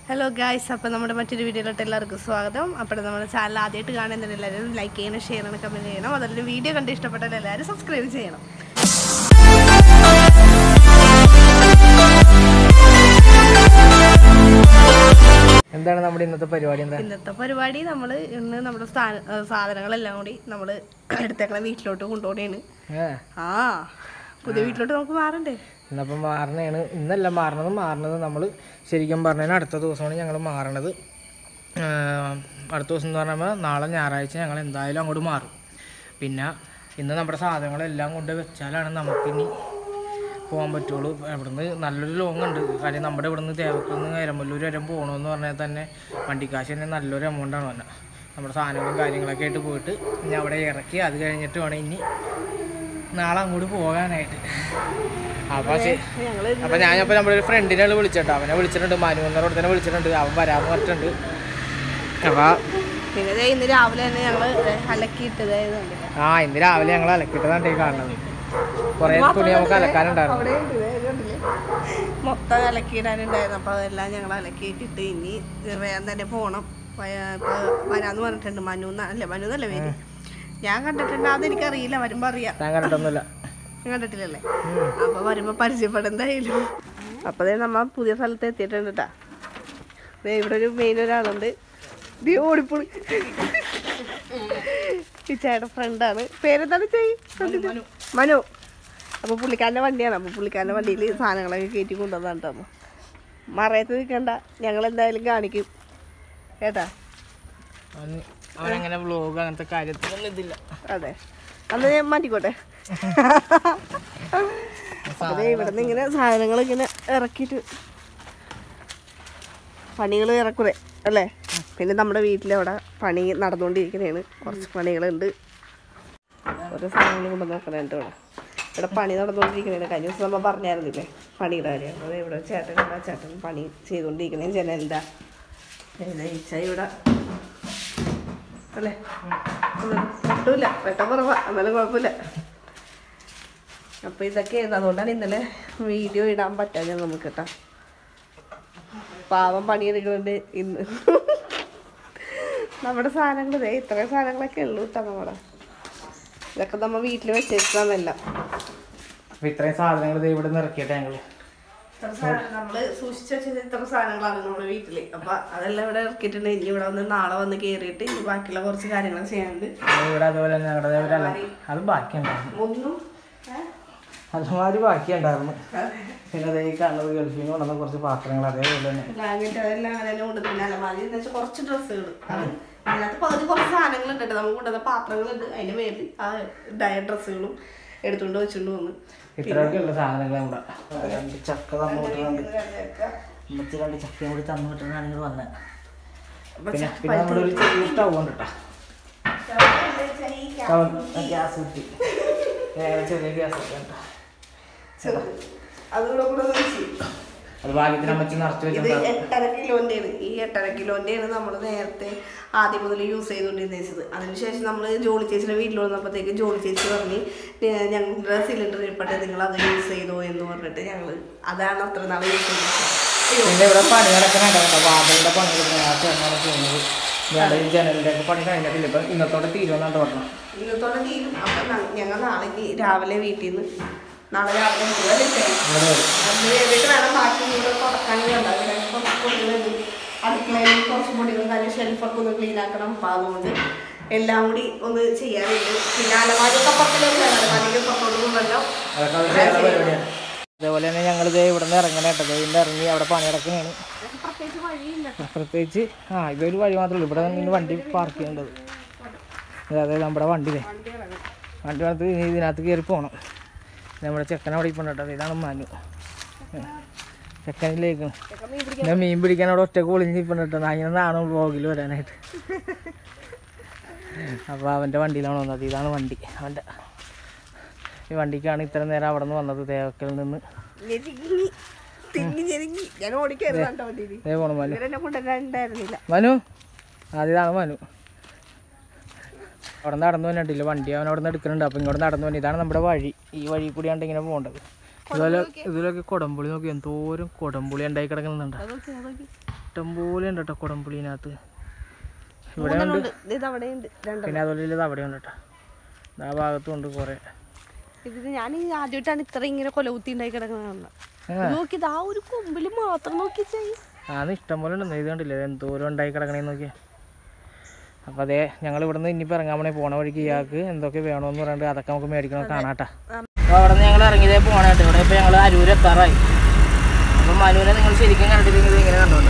Hello guys അപ്പോൾ നമ്മുടെ മറ്റൊരു വീഡിയോയിലോട്ട് എല്ലാവർക്കും സ്വാഗതം അപ്പോൾ നമ്മുടെ ചാനൽ ആദ്യമായിട്ട് കാണുന്നതിന് എല്ലാവരും ലൈക്ക് ചെയ്യണം ഷെയർ ചെയ്യണം കമൻറ്റ് ചെയ്യണം അതുപോലെ വീഡിയോ കണ്ട് ഇഷ്ടപ്പെട്ടാൽ എല്ലാവരും സബ്സ്ക്രൈബ് ചെയ്യണം എന്താണ് നമ്മുടെ ഇന്നത്തെ പരിപാടി എന്താ ഇന്നത്തെ പരിപാടി നമ്മൾ ഇന്ന് നമ്മുടെ സ്ഥാന ഏഹ് സാധനങ്ങളെല്ലാം കൂടി നമ്മൾ എടുത്തേക്കണ വീട്ടിലോട്ട് കൊണ്ടുപോകണേണ് ഏ ആ പുതിയ വീട്ടിലോട്ട് നമുക്ക് മാറണ്ടേ ഇന്നപ്പം മാറണേണ് ഇന്നല്ല മാറണത് മാറണത് നമ്മൾ ശരിക്കും പറഞ്ഞാൽ അടുത്ത ദിവസമാണ് ഞങ്ങൾ മാറണത് ആ, അടുത്ത ദിവസം എന്ന് പറഞ്ഞാൽ നാളെ ഞായറാഴ്ച ഞങ്ങൾ എന്തായാലും അങ്ങോട്ട് മാറും പിന്നെ ഇന്ന് നമ്മുടെ സാധനങ്ങളെല്ലാം കൊണ്ട് വെച്ചാലാണ് നമുക്കിനി പോകാൻ പറ്റുള്ളൂ ഇവിടുന്ന് നല്ലൊരു ലോങ് ഉണ്ട് കാര്യം നമ്മുടെ ഇവിടുന്ന് തേവക്കിൽ നിന്ന് എരമ്പല്ലൂർ വരെ പോകണമെന്ന് പറഞ്ഞാൽ തന്നെ വണ്ടിക്കാശ് തന്നെ നല്ലൊരു എമൗണ്ടാണ് പറഞ്ഞത് നമ്മുടെ സാധനങ്ങളും കാര്യങ്ങളൊക്കെ ആയിട്ട് പോയിട്ട് ഇനി അവിടെ ഇറക്കി അത് കഴിഞ്ഞിട്ട് വേണം ഇനി നാളെ അങ്ങോട്ട് പോകാനായിട്ട് അപ്പോൾ ശരി ഞങ്ങൾ അപ്പോൾ ഞാനപ്പോൾ നമ്മുടെ ഒരു ഫ്രണ്ടിനെ വിളിച്ചിട്ടോ അവനെ വിളിച്ചിട്ടുണ്ട് മനു എന്നോട് തന്നെ വിളിച്ചിട്ടുണ്ട് അവൻ വരാമെന്ന് പറഞ്ഞിട്ടുണ്ട് അപ്പോൾ പിന്നെ ദേ ഇന്ന് രാവിലെ തന്നെ ഞങ്ങൾ അലക്കിയിട്ടത് കണ്ടില്ല ആ ഇന്ന് രാവിലെ ഞങ്ങൾ അലക്കിട്ടതാണ് ഈ കാണുന്നത് കുറേ തുണി നമുക്ക് അലക്കാനുണ്ടായിരുന്നു അവിടെ ഉണ്ട്, ദേ കണ്ടില്ലേ? മൊത്തം അലക്കിയിടാനുണ്ടായിരുന്നു അപ്പോൾ അതെല്ലാം ഞങ്ങൾ അലക്കിയിട്ടിട്ട് ഇനി വേഗം തന്നെ പോകണം ഇപ്പോൾ വരാന്ന് പറഞ്ഞിട്ടുണ്ട് മനു അല്ലേ മനു എന്നല്ലേ പേര് ഞാൻ കണ്ടിട്ടുണ്ട് അതെനിക്കറിയില്ല വരുമ്പോൾ അറിയാം ഞാൻ കണ്ടിട്ടൊന്നുമില്ല ഞാൻ കണ്ടിട്ടില്ലല്ലേ അപ്പോൾ വരുമ്പോൾ പരിചയപ്പെടും എന്തായാലും അപ്പോൾ ദേ നമ്മ പുതിയ സ്ഥലത്ത് എത്തിയിട്ടുണ്ട് കേട്ടാ ദേ ഇവിടെ ഒരു മെയിൻ ഒരാളുണ്ട് ദേ ഓടിപ്പൊളി ഈ ചേട്ടൻ ഫ്രണ്ടാണ് പേരെന്താണ് ചെയ് മനു അപ്പോൾ പുള്ളിക്കാരൻ്റെ വണ്ടിയാണ് അപ്പോൾ പുള്ളിക്കാരൻ്റെ വണ്ടിയിൽ സാധനങ്ങളൊക്കെ കയറ്റി കൊണ്ടുവന്നാണ് കേട്ടോ മറയത്ത് നിൽക്കണ്ട ഞങ്ങൾ എന്തായാലും കാണിക്കും കേട്ടാ അവൻ അവനങ്ങനെ വ്ലോഗ് അങ്ങനത്തെ കാര്യത്തിലൊന്നും ഇതില്ല അതെ അന്ന് ഞാൻ മാറ്റിക്കോട്ടെ അപ്പൊ ഇവിടെ നിന്ന് ഇങ്ങനെ സാധനങ്ങൾ ഇങ്ങനെ ഇറക്കിയിട്ട് പണികൾ ഇറക്കുറേ അല്ലേ പിന്നെ നമ്മുടെ വീട്ടിലവിടെ പണി നടന്നുകൊണ്ടിരിക്കുന്നതാണ് കുറച്ച് പണികളുണ്ട് ഓരോ സാധനങ്ങൾ കൊണ്ട് നോക്കണുണ്ട് ഇവിടെ ഇവിടെ പണി നടന്നുകൊണ്ടിരിക്കുന്നതാണ് കഴിഞ്ഞ ദിവസം നമ്മൾ പറഞ്ഞായിരുന്നില്ലേ പണിയുടെ കാര്യം അപ്പോൾ ഇവിടെ ചേട്ടൻ ഉണ്ട് ആ ചേട്ടൻ പണി ചെയ്തുകൊണ്ടിരിക്കണേ ജനലിൻ്റെ ഈച്ച ഇവിടെ അല്ലേ ഒന്നും ഒട്ടുമില്ല വെട്ടം കുറവാ എന്നാലും കുഴപ്പമില്ല അപ്പോൾ ഇതൊക്കെയായിരുന്നു അതുകൊണ്ടാണ് ഇന്നലെ വീഡിയോ ഇടാൻ പറ്റാഞ്ഞത് നമുക്ക് കേട്ടോ പാവം പണിയെടുക്കുന്നുണ്ട് ഇന്ന് നമ്മുടെ സാധനങ്ങൾ ദേ ഇത്രയും സാധനങ്ങളൊക്കെ ഉള്ളൂ കേട്ടോ നമ്മുടെ ഇതൊക്കെ നമ്മൾ വീട്ടിൽ വെച്ചേക്കുന്നതെല്ലാം അപ്പോൾ ഇത്രയും സാധനങ്ങൾ ദേ ഇവിടെ നിന്ന് ഇറക്കിയിട്ട് ഞങ്ങൾ നമ്മൾ സൂക്ഷിച്ച് വെച്ചത് ഇത്ര സാധനങ്ങളാണ് നമ്മുടെ വീട്ടിൽ അപ്പൊ അതെല്ലാം ഇവിടെ ഇറക്കിയിട്ടുണ്ട് ഇനി ഇവിടെ വന്ന് നാളെ വന്ന് കയറിയിട്ട് ഇനി ബാക്കിയുള്ള കുറച്ച് കാര്യങ്ങൾ ചെയ്യാനുണ്ട് ഇവിടെ അതുപോലെ തന്നെ ഞങ്ങളുടെ ഒരു അല അത് ബാക്കിയുണ്ടായിരുന്നു ഒന്നും ഏഹ് അതുമാതിരി ബാക്കിയുണ്ടായിരുന്നു പിന്നെ അതേ കാണുന്നത് ഗൾഫിൽ നിന്ന് കൊണ്ടുവന്ന കുറച്ച് പാത്രങ്ങൾ അതേപോലെ തന്നെ ബ്ലാങ്കറ്റ് അതെല്ലാം അങ്ങനെ തന്നെ കൊണ്ട് പിന്നെ അലമാരി എന്ന് വെച്ചാൽ കുറച്ച് ഡ്രസ്സുകൾ അതിനകത്ത് പകുതി കുറച്ച് സാധനങ്ങളുണ്ട് കേട്ടോ നമുക്ക് കൊണ്ടുവന്ന പാത്രങ്ങളുണ്ട് അതിന്റെ മേലിൽ ആ ഇതായ ഡ്രസ്സുകളും എടുത്തുകൊണ്ട് വെച്ചുകൊണ്ട് വന്ന് ഇത്രയൊക്കെ ഉള്ള സാധനങ്ങൾ നമ്മുടെ രണ്ട് ചക്ക തന്നു വിട്ടിട്ടുണ്ട് അമ്മച്ചി രണ്ട് ചക്കയും കൂടി തന്നു വിട്ടിട്ടാണ് ഇങ്ങനെ വന്നത് പിന്നെ പിന്നെ നമ്മുടെ ഒരു ചെറിയ സ്റ്റൗ ഉണ്ട് കേട്ടോ ഗ്യാസ് കിട്ടി വേറെ ചെറിയ ഗ്യാസ് ഒക്കെ ഉണ്ട് അതുകൂടെ കൂടെ വെച്ച് അത് ഭാഗ്യത്തിന് അമ്മച്ചി നിറച്ച് ഇത് വെച്ചിട്ടുണ്ടാവും എട്ടര കിലോൻ്റെയാണ് ഈ എട്ടര കിലോൻ്റെയാണ് നമ്മൾ നേരത്തെ ആദ്യം മുതൽ യൂസ് ചെയ്തുകൊണ്ടിരുന്നത് അതിനുശേഷം നമ്മൾ ജോളി ചേച്ചിയുടെ വീട്ടിൽ വന്നപ്പോഴത്തേക്ക് ജോളി ചേച്ചി പറഞ്ഞ് "ഏ, ഞങ്ങളുടെ സിലിണ്ടർ ഇരിപ്പട്ടെ നിങ്ങൾ അത് യൂസ് ചെയ്തോ എന്ന് പറഞ്ഞിട്ട് ഞങ്ങൾ അതാണ് അത്ര നാൾ യൂസ് ചെയ്തത് അയ്യോ പിന്നെ ഇവിടെ പണി നടക്കണുണ്ടോ വാതിലിന്റെ പണി നടക്കുന്ന ചെയ്യുന്നത് ഞങ്ങളുടെ ഈ ജനലിന്റെ ഒക്കെ പണി കഴിഞ്ഞിട്ടില്ല ഇപ്പൊ ഇന്നത്തോടെ തീരുമെന്നാണ് പറഞ്ഞു ഇന്നത്തോടെ തീരും അപ്പം ഞങ്ങൾ നാളെ ഇനി രാവിലെ വീട്ടിൽ നിന്ന് നാളെ രാവിലെ മുതലല്ലേ ചെയ്യണം ഇവിടെ വരും. അത് കഴിഞ്ഞിട്ട് വേണം ബാക്കി ഇവിടെ തുടക്കാനും വേണ്ട ഇവിടെ കുറച്ച് പൊടികളുണ്ട് അടുക്കളയിൽ കുറച്ച് പൊടികളും കാര്യം ഷെൽഫൊക്കെ ഒന്ന് ക്ലീൻ ആക്കണം അപ്പം അതുകൊണ്ട് എല്ലാം കൂടി ഒന്ന് ചെയ്യാനുണ്ട് പിന്നെ അലമാരിയൊക്കെ പുറത്തിലേക്ക് അലമാരിക്ക് പുറത്തോട്ട് കൊണ്ടല്ലോ അതൊക്കെ അവർ വേറെ പരിപാടിയാണ് അതേപോലെ തന്നെ ഞങ്ങൾ ഇതേ ഇവിടെ നിന്ന് ഇറങ്ങണ കേട്ടോ ദേ ഇതിൻ്റെ ഇറങ്ങി അവിടെ പണി നടക്കുന്നതാണ് പ്രത്യേകിച്ച് വഴിയില്ല പ്രത്യേകിച്ച് ആ ഇതൊരു വഴി മാത്രമേ ഉള്ളൂ ഇവിടെ നിന്ന് വണ്ടി പാർക്ക് ചെയ്യേണ്ടത് അതായത് നമ്മുടെ വണ്ടി ഇതേ വണ്ടി വന്നിട്ട് ഇനി ഇതിനകത്ത് കയറി പോകണം നമ്മുടെ ചെക്കൻ അവിടെ ഇപ്പം കേട്ടോ ഇതാണ് മനു ചെക്കനിലേക്ക് ഞാൻ മീൻ പിടിക്കാൻ അവിടെ ഒറ്റ ഒളിഞ്ഞ് ഇപ്പം കേട്ടോ അങ്ങനെ നാണോ വ്ളോഗിൽ വരാനായിട്ട് അപ്പോൾ അവൻ്റെ വണ്ടിയിലാണ് വന്നത് ഇതാണ് വണ്ടി അവൻ്റെ ഈ വണ്ടിക്കാണ് ഇത്ര നേരം അവിടെ നിന്ന് വന്നത് തേവക്കലിൽ നിന്ന് ഞെരുങ്ങി തിങ്ങി ഞെരുങ്ങി ഞാൻ ഓടിക്കായിരുന്നു കേട്ടോ വണ്ടിയിൽ ഇതേ പോണം മനു ഇവരെന്നെ കൊണ്ടുവരാനുണ്ടായിരുന്നില്ല മനു ആദ്യതാണ് മനു അവിടെ നടന്നു വന്നിട്ടില്ല വണ്ടി അവൻ അവിടെ നിന്ന് എടുക്കുന്നുണ്ട് അപ്പം ഇങ്ങോട്ട് നടന്നു വന്നു ഇതാണ് നമ്മുടെ വഴി ഈ വഴി കൂടിയാണ് ഇങ്ങനെ പോകേണ്ടത് ഇതുപോലെ ഇതിലൊക്കെ കുടംപുളി നോക്കി എന്തോരം കുടംപുളി ഉണ്ടായി കിടക്കുന്നുണ്ട് അതൊക്കെ അതൊക്കെ ഇഷ്ടം പോലെ ഉണ്ട് കേട്ടോ കുടംപുളിനകത്ത് ഇവിടെ ഉണ്ട് മൂന്നെണ്ണമുണ്ട്. ഇത് അവിടെ ഉണ്ട് രണ്ടെണ്ണം പിന്നെ അതുപോലെ ഇത് അവിടെ ഉണ്ട് കേട്ടോ ആ ഭാഗത്തും ഉണ്ട് കുറേ ഇതിന് ഞാൻ ഈ ആദ്യമായിട്ടാണ് ഇത്ര ഇങ്ങനെ കൊലകുത്തി ഉണ്ടായി കിടക്കുന്നത് കാണുന്നത് ആ. നോക്കിയത് ആ ഒരു കൊമ്പിൽ മാത്രം നോക്കി ചെയ്യും ആന്ന് ഇഷ്ടം പോലെ ഉണ്ട് ഇത് കണ്ടില്ലേ ഇത് എന്തോരം ഉണ്ടായി കിടക്കണേന്ന് നോക്കിയാ അപ്പോൾ അതേ ഞങ്ങൾ ഇവിടെ നിന്ന് ഇനിയിപ്പോൾ ഇറങ്ങാൻ പോണേ പോണ വഴിക്ക് ഇയാൾക്ക് എന്തൊക്കെ വേണമെന്ന് പറഞ്ഞിട്ട് അതൊക്കെ നമുക്ക് മേടിക്കണം കാണാട്ടാ അപ്പോൾ അവിടെ നിന്ന് ഞങ്ങൾ ഇറങ്ങിയതേ പോണേട്ടോ ഇവിടെ ഇപ്പോൾ ഞങ്ങൾ അരൂർ എത്താറായി അപ്പം മനുവിനെ നിങ്ങൾ ശരിക്കും കണ്ടിട്ടില്ലെങ്കിൽ ഇങ്ങനെ കണ്ടോട്ടോ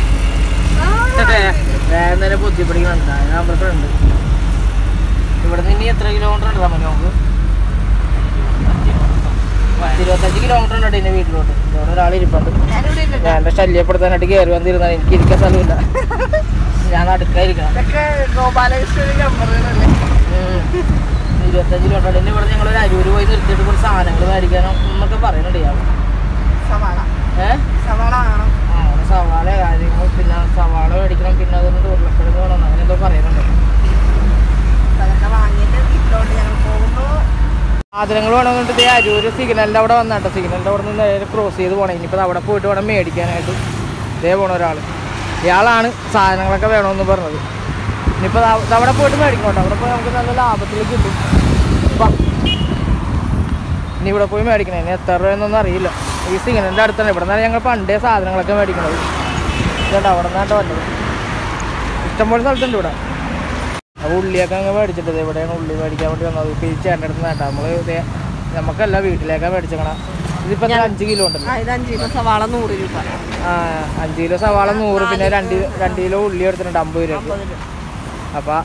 വേഗം തന്നെ ബുദ്ധിപ്പിടിക്കുന്നുണ്ട് അതിനപ്പുറത്തുണ്ട് ഇവിടെ നിന്ന് ഇനി എത്ര കിലോമീറ്റർ ഉണ്ടാ മനു നമുക്ക് ഇരുപത്തഞ്ച് കിലോമീറ്റർ ഉണ്ട് എൻ്റെ വീട്ടിലോട്ട് ഇവിടെ ഒരാൾ ഇരിപ്പുണ്ട് ഞാനിവിടെ ഉണ്ട് ഞാൻ എന്നെ ശല്യപ്പെടുത്താനായിട്ട് കയറി വന്നിരുന്നാൽ എനിക്ക് ഇരിക്കാൻ സ്ഥലമില്ല ഞാൻ നടുക്കായിരിക്കണം ഇതൊക്കെ ഗോപാലകൃഷ്ണൻ നമ്പറുകളല്ലേ ഉം. ഇരുപത്തഞ്ച് കിലോമീറ്റർ എന്നെ ഇവിടെ ഞങ്ങൾ ഒരു അരൂര് പോയി നിർത്തിയിട്ട് കുറച്ച് സാധനങ്ങൾ മേടിക്കാനോ എന്നൊക്കെ പറയുന്നുണ്ട് ഇയാൾ സവാള ഏഹ് സവാള വേണം ആ അവിടെ സവാള കാര്യങ്ങൾ പിന്നെ സവാള മേടിക്കണം പിന്നെ അതുകൊണ്ട് ഉരുളക്കിഴങ്ങ് വേണം അങ്ങനെ എന്തോ പറയുന്നുണ്ട് അതൊക്കെ വാങ്ങിയിട്ട് വീട്ടിലോട്ട് ഞങ്ങൾ പോകുമ്പോൾ സാധനങ്ങൾ വേണമെന്നിട്ട് ഇതേ അരൂര് സിഗ്നലിൻ്റെ അവിടെ വന്നാട്ടോ സിഗ്നലിൻ്റെ അവിടെ നിന്ന് നേരെ ക്രോസ് ചെയ്ത് പോകണം ഇനിയിപ്പോൾ അവിടെ പോയിട്ട് വേണം മേടിക്കാനായിട്ട് ഇതേ പോണ ഒരാൾ ഇയാളാണ് സാധനങ്ങളൊക്കെ വേണമെന്ന് പറഞ്ഞത് ഇനിയിപ്പോൾ അവിടെ പോയിട്ട് മേടിക്കണം കേട്ടോ അവിടെ പോയി നമുക്ക് നല്ല ലാഭത്തിൽ കിട്ടും വാ. ഇനി ഇവിടെ പോയി മേടിക്കണേ ഇനി എത്ര രൂപയെന്നൊന്നും അറിയില്ല ഈ സിഗ്നലിൻ്റെ അടുത്താണ് ഇവിടെ നിന്നാണ് ഞങ്ങൾ പണ്ടേ സാധനങ്ങളൊക്കെ മേടിക്കണത് ഇതുണ്ട് അവിടെ നിന്നാട്ടോ വന്നത് ഇഷ്ടംപോലെ സ്ഥലത്തുണ്ട് ഇവിടെ അപ്പോൾ ഉള്ളിയൊക്കെ അങ്ങ് മേടിച്ചിട്ട് ദേ ഇവിടെയാണ് ഉള്ളി മേടിക്കാൻ വേണ്ടി വന്നത് ഇപ്പോൾ ഈ ചേട്ടൻ്റെ അടുത്ത് നേട്ടാ നമ്മൾ ഇതേ നമുക്കല്ല വീട്ടിലേക്കാണ് മേടിച്ചേക്കണം ഇതിപ്പോൾ അഞ്ച് കിലോ ഉണ്ടല്ലോ ആ ഇത് അഞ്ച് കിലോ സവാള നൂറ് രൂപ ആ അഞ്ച് കിലോ സവാള നൂറ് പിന്നെ രണ്ട് രണ്ട് കിലോ ഉള്ളി എടുത്തിട്ടുണ്ട് അമ്പത് രൂപ അമ്പത് രൂപ അപ്പോൾ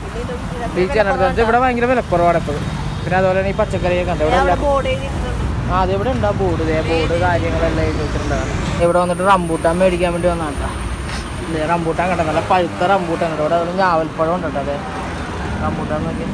ഈ ചേട്ടൻ്റെ അടുത്ത് ഇവിടെ ഭയങ്കര വിലക്കുറവാണ് എപ്പോഴും പിന്നെ അതുപോലെ തന്നെ ഈ പച്ചക്കറിയൊക്കെ ഉണ്ട് ഇവിടെ അവിടെ ബോർഡ് എഴുതിയിട്ടുണ്ട് ആ അത് ഇവിടെ ഉണ്ടാ ബോർഡ് ഇതേ ബോർഡ് കാര്യങ്ങളെല്ലാം എഴുതി വെച്ചിട്ടുണ്ടാകും ഇവിടെ വന്നിട്ട് റംബൂട്ടാൻ മേടിക്കാൻ വേണ്ടി വന്നാട്ടാ ഇതേ റംബൂട്ടാൻ കണ്ടോ നല്ല പഴുത്ത റംബൂട്ടാൻ ഉണ്ട് ഇവിടെ അതുപോലെ ഞാവൽപ്പഴം ഉണ്ട് കേട്ടോ അതെ റംബൂട്ടാൻ നോക്കി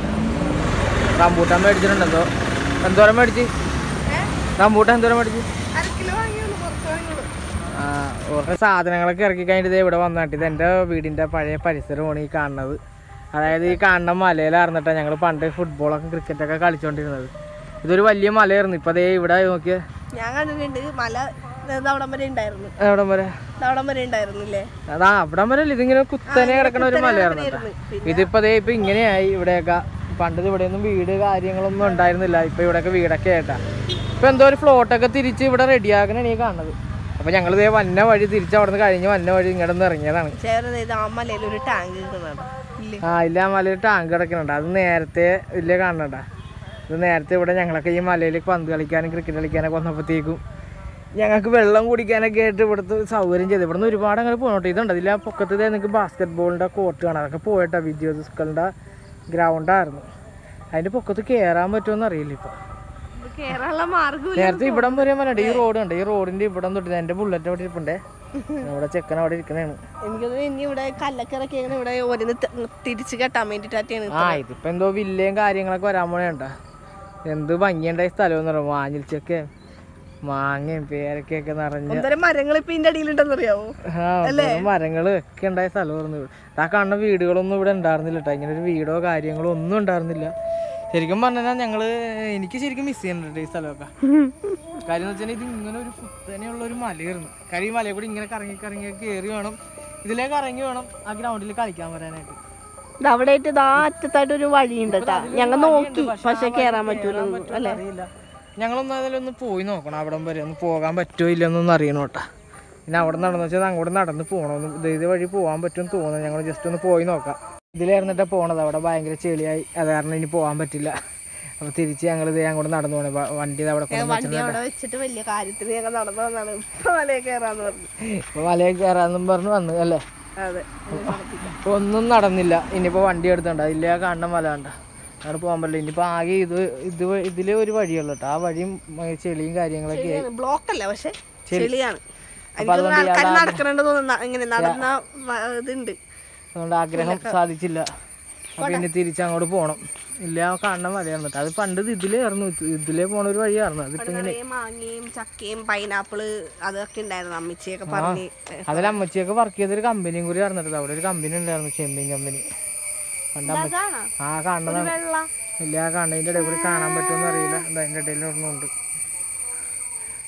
റംബൂട്ടാൻ മേടിച്ചിട്ടുണ്ട് എന്തോ എന്തോരം മേടിച്ച് റംബൂട്ടാൻ എന്തോരം മേടിച്ച് അര കിലോ വാങ്ങിയുള്ളൂ കുറച്ച് വാങ്ങിയുള്ളൂ ആ കുറേ സാധനങ്ങളൊക്കെ ഇറക്കി കഴിഞ്ഞിട്ട് ദേ ഇവിടെ വന്നിട്ട് ഇത് എൻ്റെ വീടിൻ്റെ പഴയ പരിസരമാണ് ഈ കാണുന്നത് അതായത് ഈ കാണുന്ന മലയിലായിരുന്നിട്ടാണ് ഞങ്ങൾ പണ്ട് ഫുട്ബോളൊക്കെ ക്രിക്കറ്റൊക്കെ കളിച്ചുകൊണ്ടിരുന്നത് ഇതൊരു വലിയ മലയായിരുന്നു ഇപ്പോൾ ദേ ഇവിടെ നോക്കിയ ഞാൻ കണ്ടിട്ടുണ്ട് മല ഇത് അവിടം വരെ ഉണ്ടായിരുന്നു എവിടെ വരെ ഇത് അവിടം വരെ ഉണ്ടായിരുന്നില്ലേ അതാ അവിടെ വരെ അല്ല ഇതിങ്ങനെ കുത്തനെ കിടക്കണ ഒരു മലയായിരുന്നു കേട്ടോ പിന്നെ ഇതിപ്പോ ദേ ഇപ്പൊ ഇങ്ങനെയായി ഇവിടെയൊക്കെ പണ്ട് ഇവിടെയൊന്നും വീട് കാര്യങ്ങളൊന്നും ഉണ്ടായിരുന്നില്ല ഇപ്പൊ ഇവിടെയൊക്കെ വീടൊക്കെ ആയിട്ടാ ഇപ്പൊ എന്തോ ഒരു ഫ്ലോട്ടൊക്കെ തിരിച്ച് ഇവിടെ റെഡിയാക്കണാണ് ഈ കാണുന്നത് അപ്പൊ ഞങ്ങൾ ഇതേ വന്ന വഴി തിരിച്ച് അവിടെ നിന്ന് കഴിഞ്ഞ് വന്ന വഴി ഇങ്ങോട്ട് നിന്ന് ഇറങ്ങിയതാണ് ചേർന്ന് ഇത് ആ മലയിൽ ഒരു ടാങ്ക് കിട്ടുന്നുണ്ട് ഇല്ലേ ആ ഇല്ല ആ മലയിൽ ടാങ്ക് കിടക്കുന്നുണ്ട് അത് നേരത്തെ ഇല്ല കാണണണ്ട ഇത് നേരത്തെ ഇവിടെ ഞങ്ങളൊക്കെ ഈ മലയിൽ പന്ത് കളിക്കാനും ക്രിക്കറ്റ് കളിക്കാനൊക്കെ വന്നപ്പോഴത്തേക്കും ഞങ്ങൾക്ക് വെള്ളം കുടിക്കാനൊക്കെ ആയിട്ട് ഇവിടുത്തെ സൗകര്യം ചെയ്തു ഇവിടുന്ന് ഒരുപാട് അങ്ങനെ പോകണോട്ടോ ഇതുണ്ട് ഇതിൽ ആ പൊക്കത്ത് നിങ്ങൾക്ക് ബാസ്കറ്റ് ബോളിൻ്റെ കോർട്ട് കാണാം അതൊക്കെ പോയിട്ടാ വിദ്യാഭ്യാസ സ്കൂളിൻ്റെ ഗ്രൗണ്ടായിരുന്നു അതിൻ്റെ പൊക്കത്ത് കയറാൻ പറ്റുമെന്ന് അറിയില്ല ഇപ്പം ഇത് കേറാനുള്ള മാർഗമില്ല നേരത്തെ ഇവിടം വരെ പറഞ്ഞിട്ട് ഈ റോഡ് ഉണ്ട് ഈ റോഡിൻ്റെ ഇവിടം തൊട്ട് എൻ്റെ ബുള്ളറ്റ് അവിടെ ഇരിപ്പുണ്ടേ ഇവിടെ ചെക്കൻ അവിടെ ഇരിക്കണേണ് എനിക്കത് ഇനി ഇവിടെ കല്ലൊക്കെ ഇറക്കി ഇങ്ങനെ ഇവിടെ ഒരു തിരിച്ച് കെട്ടാൻ വേണ്ടിട്ടാണ് ആ ഇതിപ്പോ എന്തോ വില്ലയും കാര്യങ്ങളൊക്കെ വരാൻ പോണേണ്ട എന്ത് ഭംഗിയുണ്ടായ സ്ഥലം എന്ന് പറയുമ്പോൾ മാഞ്ഞിൽച്ചൊക്കെ മാങ്ങയും പേരക്കൊക്കെ നിറഞ്ഞ എന്തോരം മരങ്ങൾ ഇപ്പൊ ഇതിന്റെ അടിയിലുണ്ടെന്ന് അറിയാവോ ആ, വെറും മരങ്ങള് ഒക്കെ ഉണ്ടായ സ്ഥലമായിരുന്നു ഇവിടെ ആ കാണുന്ന വീടുകളൊന്നും ഇവിടെ ഉണ്ടായിരുന്നില്ല കേട്ടോ ഇങ്ങനെ ഒരു വീടോ കാര്യങ്ങളോ ഒന്നും ഉണ്ടായിരുന്നില്ല ശരിക്കും പറഞ്ഞാൽ ഞങ്ങള് എനിക്ക് ശരിക്കും മിസ് ചെയ്യുന്നുണ്ട് ഈ സ്ഥലമൊക്കെ കാര്യം എന്ന് വെച്ചാൽ ഇത് ഇങ്ങനെ ഒരു കുത്തനെയുള്ള ഒരു മലയായിരുന്നു കാര്യം ഈ മലയിൽ കൂടി ഇങ്ങനെ കറങ്ങി കറങ്ങി കയറി വേണം ഇതിലേക്ക് ഇറങ്ങി വേണം ആ ഗ്രൗണ്ടിൽ കളിക്കാൻ വരാനായിട്ട് ഇത് അവിടെ ആയിട്ട് ഇതാ അറ്റത്തായിട്ട് ഒരു വഴിയുണ്ട് കേട്ടാ ഞങ്ങൾ നോക്കി പക്ഷെ കേറാൻ പറ്റൂല അല്ലേ അറിയില്ല ഞങ്ങളൊന്നും അതിലൊന്ന് പോയി നോക്കണം അവിടം വരെ ഒന്ന് പോകാൻ പറ്റുമോ ഇല്ലെന്നൊന്നും അറിയണം കേട്ടാ പിന്നെ അവിടെ നടന്നു വെച്ചാൽ അങ്ങോട്ട് നടന്ന് പോകണമെന്ന് ഇത് ഇത് വഴി പോകാൻ പറ്റുമെന്ന് തോന്നുന്നു ഞങ്ങൾ ജസ്റ്റ് ഒന്ന് പോയി നോക്കാം ഇതിലായിരുന്നിട്ടാ പോണത് അവിടെ ഭയങ്കര ചെളിയായി അത് കാരണം ഇനി പോകാൻ പറ്റില്ല അപ്പോൾ തിരിച്ച് ഞങ്ങൾ ഇത് അങ്ങോട്ട് നടന്നു പോകണേ വ- വണ്ടി ഇത് അവിടെ കൊണ്ടുവന്ന് വണ്ടി അവിടെ വെച്ചിട്ട് വലിയ കാര്യത്തിന് ഞങ്ങൾ നടന്നു വന്നാണ് ഇപ്പൊ മലയിൽ കയറാന്ന് പറഞ്ഞു ഇപ്പോൾ മലയിൽ കയറാന്നും പറഞ്ഞ് വന്നു അല്ലേ അതെ ഇപ്പൊ ഒന്നും നടന്നില്ല ഇനിയിപ്പോൾ വണ്ടി എടുത്തോണ്ട അതിലെ ആ കാണുന്ന മല കണ്ട അവിടെ പോകാൻ പറ്റില്ല ഇനിയിപ്പോൾ ആകെ ഇത് ഇത് വ- ഇതിലേ ഒരു വഴിയുള്ളൂ കേട്ടോ ആ വഴിയും ഉം, ചെളിയും കാര്യങ്ങളൊക്കെ ആയി ബ്ലോക്ക് അല്ല പക്ഷെ ചെളിയാണ് അപ്പൊ അതുകൊണ്ട് ആൾക്കാർ നടക്കണുണ്ട് തോന്നുന്ന ഇങ്ങനെ നടന്ന വ- ഇതുണ്ട് അതുകൊണ്ട് ആഗ്രഹം സാധിച്ചില്ല അപ്പൊ ഇനി തിരിച്ച് അങ്ങോട്ട് പോകണം ഇല്ല ആ കാണുന്ന മലയാണ് കേട്ടോ അത് പണ്ട് ഇത് ഇതിലായിരുന്നു ഇത് ഇതിലേ പോണ ഒരു വഴിയായിരുന്നു അതിപ്പോ ഇങ്ങനെ നിറയെ മാങ്ങയും ചക്കയും പൈനാപ്പിള് അതൊക്കെ ഉണ്ടായിരുന്നു അമ്മച്ചിയൊക്കെ പറഞ്ഞ് അതിൽ അമ്മച്ചിയൊക്കെ വർക്ക് ചെയ്തൊരു കമ്പനിയും കൂടി ആയിരുന്നു അവിടെ ഒരു കമ്പനി ഉണ്ടായിരുന്നു ചെമ്മീൻ കമ്പനി പണ്ട് അമ്മ അതാണോ ആ കാണുന്നതാണ് വെള്ള ഇല്ല ആ കണ്ണതിൻ്റെ ഇടയിൽ കൂടി കാണാൻ പറ്റുമെന്ന് അറിയില്ല എന്താ അതിൻ്റെ ഇടയിൽ ഒരെണ്ണമുണ്ട്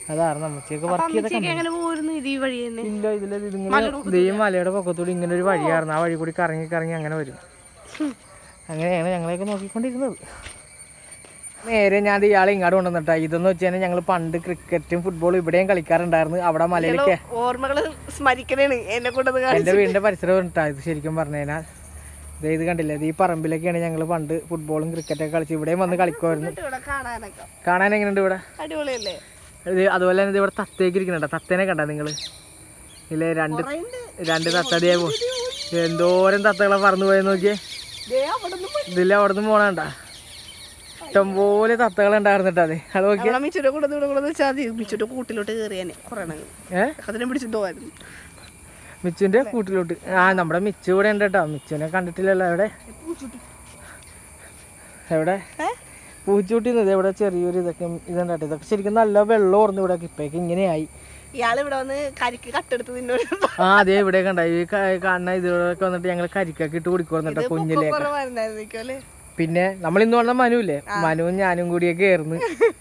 അതാണ് നമ്മച്ചൊക്കെ വർക്ക് ചെയ്ത അമ്മച്ചിയൊക്കെ എങ്ങനെ പോയിരുന്നു ഇത് ഈ വഴി തന്നെ ഇല്ല ഇതിലെ ഇതിങ്ങനെ ഈ മലയുടെ പൊക്കത്തൂടി ഇങ്ങനെ ഒരു വഴിയായിരുന്നു ആ വഴി കൂടി കറങ്ങി കറങ്ങി അങ്ങനെ വരും അങ്ങനെയാണ് ഞങ്ങളെയൊക്കെ നോക്കിക്കൊണ്ടിരുന്നത് നേരെ ഞാൻ ഇയാളെ ഇങ്ങോട്ട് കൊണ്ടുവന്നിട്ടാ ഇതെന്ന് വെച്ച് കഴിഞ്ഞാൽ ഞങ്ങൾ പണ്ട് ക്രിക്കറ്റും ഫുട്ബോളും ഇവിടെയും കളിക്കാറുണ്ടായിരുന്നു അവിടെ മലയിലൊക്കെ ഓർമ്മകള് സ്മരിക്കണേണ് എന്നെ കൊണ്ടത് എൻ്റെ വീടിൻ്റെ പരിസരം ഉണ്ടാ ഇത് ശരിക്കും പറഞ്ഞു കഴിഞ്ഞാൽ ദേ ഇത് കണ്ടില്ലേ ഇത് ഈ പറമ്പിലൊക്കെയാണ് ഞങ്ങൾ പണ്ട് ഫുട്ബോളും ക്രിക്കറ്റൊക്കെ കളിച്ച് ഇവിടെയും വന്ന് കളിക്കുമായിരുന്നു ഇവിടെ കാണാനൊക്കെ കാണാൻ എങ്ങനെയുണ്ട് ഇവിടെ അടിപൊളിയല്ലേ ഇത് അതുപോലെ തന്നെ ഇത് ഇവിടെ തത്തേക്ക് ഇരിക്കുന്നുണ്ട് തത്തേനെ കണ്ട നിങ്ങൾ ഇല്ലേ രണ്ട് കുറേയുണ്ട്. രണ്ട് തത്തടിയെ പോ എന്തോരം തത്തകളെ പറന്നു പോയി നോക്കിയേ ദേ അവിടുന്ന് പോയി. ഇതില്ല അവിടെ നിന്ന് പോണണ്ട ഇഷ്ടംപോലെ തത്തകൾ ഉണ്ടായിരുന്നിട്ടാ അതെ അത് നോക്കി നമ്മളെ മിച്ചുടെ കൂടെ ഇവിടെ കൂടെ വെച്ചാൽ മതി മിച്ചുടെ കൂട്ടിലോട്ട് കയറിയാനെ കുറേ ഏ അതിനെ പിടിച്ചിട്ട് പോവായിരുന്നു മിച്ചുവിന്റെ കൂട്ടിലോട്ട് ആ നമ്മുടെ മിച്ചു ഇവിടെ ഉണ്ട് കേട്ടോ മിച്ചുവിനെ കണ്ടിട്ടില്ലല്ലോ എവിടെ എവിടെ ഏ? പൂച്ചൂട്ടി ഇത് ഇവിടെ ചെറിയൊരു ഇതൊക്കെ ഇതുണ്ടാട്ടെ ഇതൊക്കെ ശരിക്കും നല്ല വെള്ളം ഓർന്നു ഇവിടെ ഇപ്പൊക്കെ ഇങ്ങനെയായി ഇയാൾ ഇവിടെ വന്ന് കരിക്ക് കട്ടെടുത്ത് നിന്നോട് ആ അതെ ഇവിടെ കണ്ട ഈ ക- കാണുന്ന ഇതിലൊക്കെ വന്നിട്ട് ഞങ്ങൾ കരിക്കൊക്കെ ഇട്ട് കുടിക്കുന്നുട്ടോ കുഞ്ഞിലെ കുറവായിരുന്നായിരിക്കും അല്ലേ പിന്നെ നമ്മൾ ഇന്ന് പറഞ്ഞ മനു ഇല്ലേ മനുവും ഞാനും കൂടിയൊക്കെ ആയിരുന്നു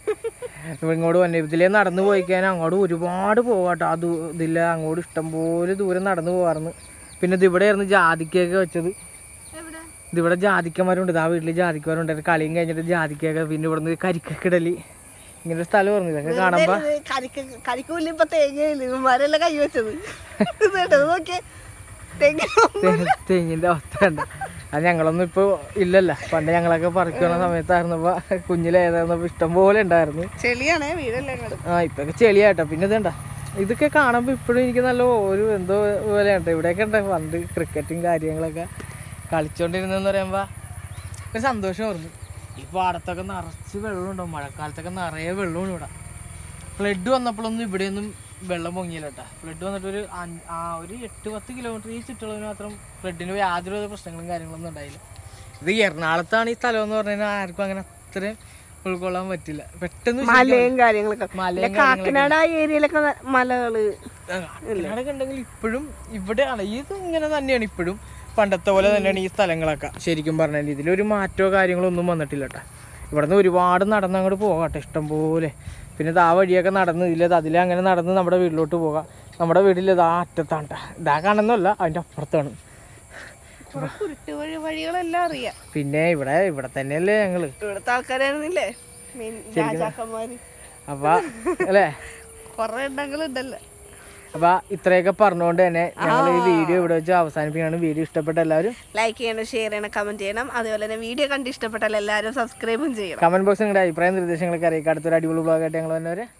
ഇങ്ങോട്ട് വന്നെ ഇതിലേ നടന്നു പോയിക്കാൻ അങ്ങോട്ട് ഒരുപാട് പോവാട്ടോ അത് ഇതില്ല അങ്ങോട്ട് ഇഷ്ടംപോലെ ദൂരം നടന്നു പോവാറുന്നു പിന്നെ ഇത് ഇവിടെ ആയിരുന്നു ജാതിക്കൊക്കെ വെച്ചത് എവിടെ ഇതിവിടെ ജാതിക്കന്മാരുണ്ട് ആ വീട്ടിൽ ജാതിക്കന്മാരുണ്ട് കളിയും കഴിഞ്ഞിട്ട് ജാതിക്കൊക്കെ പിന്നെ ഇവിടുന്ന് കരിക്കൊക്കെ ഇടല് ഇങ്ങനെ ഒരു സ്ഥലം പറഞ്ഞു ഇതൊക്കെ കാണുമ്പോ കരിക്ക് കരിക്ക് പുല്ല് ഇപ്പൊ തേങ്ങയില്ല ഇവന്മാരെല്ലാം കൈ വെച്ചത് ഇത് കേട്ടോ, ഇത് നോക്കിയേ തേങ്ങ തെ- തെങ്ങിന്റെ അവസ്ഥ കണ്ട അത് ഞങ്ങളൊന്നും ഇപ്പൊ ഇല്ലല്ല പണ്ട് ഞങ്ങളൊക്കെ പറിക്കുന്ന സമയത്തായിരുന്നപ്പോ കുഞ്ഞിലേതായിരുന്നപ്പോ ഇഷ്ടം പോലെ ഉണ്ടായിരുന്നു ചെളിയാണേ വീടല്ലേ ഇങ്ങട്. ആ ഇപ്പൊക്കെ ചെളിയാട്ടോ പിന്നെ ഇതുണ്ട ഇതൊക്കെ കാണുമ്പോൾ ഇപ്പോഴും എനിക്ക് നല്ല ഒരു എന്തോ പോലെയാണ് ഇവിടെയൊക്കെ ഉണ്ട് പണ്ട് ക്രിക്കറ്റും കാര്യങ്ങളൊക്കെ കളിച്ചോണ്ടിരുന്നെന്ന് പറയുമ്പോൾ ഒരു സന്തോഷം ഓർന്നു ഈ പാടത്തൊക്കെ നിറച്ച് വെള്ളമുണ്ടാവും മഴക്കാലത്തൊക്കെ നിറയെ വെള്ളമാണ് ഇവിടെ ഫ്ലഡ് വന്നപ്പോഴൊന്നും ഇവിടെയൊന്നും വെള്ളം പൊങ്ങിയില്ല കേട്ടോ ഫ്ലഡ് വന്നിട്ട് ഒരു അഞ്ച്- ആ ഒരു എട്ട് പത്ത് കിലോമീറ്റർ ഈ ചുറ്റളവിന് മാത്രം ഫ്ലഡിന് യാതൊരു വിധ പ്രശ്നങ്ങളും കാര്യങ്ങളൊന്നും ഉണ്ടായില്ല ഇത് എറണാകുളത്താണ് ഈ സ്ഥലം എന്ന് പറഞ്ഞു കഴിഞ്ഞാൽ ആർക്കും അങ്ങനെ അത്രയും ഉൾക്കൊള്ളാൻ പറ്റില്ല പെട്ടെന്ന് മലയും കാര്യങ്ങളൊക്കെ മലയും പിന്നെ കാക്കനാട് ആ ഏരിയയിലൊക്കെ ന- മലകള് കാക്കനാടൊക്കെ ഉണ്ടെങ്കിൽ ഇപ്പോഴും ഇവിടെയാണ് ഇത് ഇങ്ങനെ തന്നെയാണ് ഇപ്പോഴും പണ്ടത്തെ പോലെ തന്നെയാണ് ഈ സ്ഥലങ്ങളൊക്കെ ശരിക്കും പറഞ്ഞാൽ ഇതിലൊരു മാറ്റമോ കാര്യങ്ങളോ ഒന്നും വന്നിട്ടില്ല കേട്ടോ ഇവിടുന്ന് ഒരുപാട് നടന്ന് അങ്ങോട്ട് പോകാട്ടെ ഇഷ്ടം പോലെ പിന്നെ ഇത് ആ വഴിയൊക്കെ നടന്ന് ഇതിലെ അതിലെ അങ്ങനെ നടന്ന് നമ്മുടെ വീട്ടിലോട്ട് പോകാം നമ്മുടെ വീട്ടിൽ ഇതാ അറ്റത്താണ് ട്ടാ. ഇതാ കാണുന്നല്ല അതിൻ്റെ അപ്പുറത്താണ് കുറെ കുരുട്ട് വഴി വഴികളെല്ലാം അറിയാം പിന്നെ ഇവിടെ ഇവിടെ തന്നെയല്ലേ ഞങ്ങള് ഇവിടുത്തെ ആൾക്കാരായിരുന്നില്ലേ മെയിൻ രാജാക്കന്മാര് അപ്പൊ അല്ലേ കൊറേ എണ്ണങ്ങളുണ്ടല്ലോ അപ്പൊ ഇത്രയൊക്കെ പറഞ്ഞുകൊണ്ട് തന്നെ ഞങ്ങൾ ഈ വീഡിയോ ഇവിടെ വെച്ച് അവസാനിപ്പിക്കുകയാണ് വീഡിയോ ഇഷ്ടപ്പെട്ട എല്ലാവരും ലൈക്ക് ചെയ്യണം ഷെയർ ചെയ്യണം കമന്റ് ചെയ്യണം അതുപോലെ തന്നെ വീഡിയോ കണ്ട് ഇഷ്ടപ്പെട്ടാൽ എല്ലാവരും സബ്സ്ക്രൈബും ചെയ്യണം കമന്റ് ബോക്സിൽ നിങ്ങളുടെ അഭിപ്രായ നിർദ്ദേശങ്ങളൊക്കെ അറിയിക്കാം അടുത്തൊരു അടിപൊളി ബ്ലോഗായിട്ട് ഞങ്ങൾ വന്നവരെ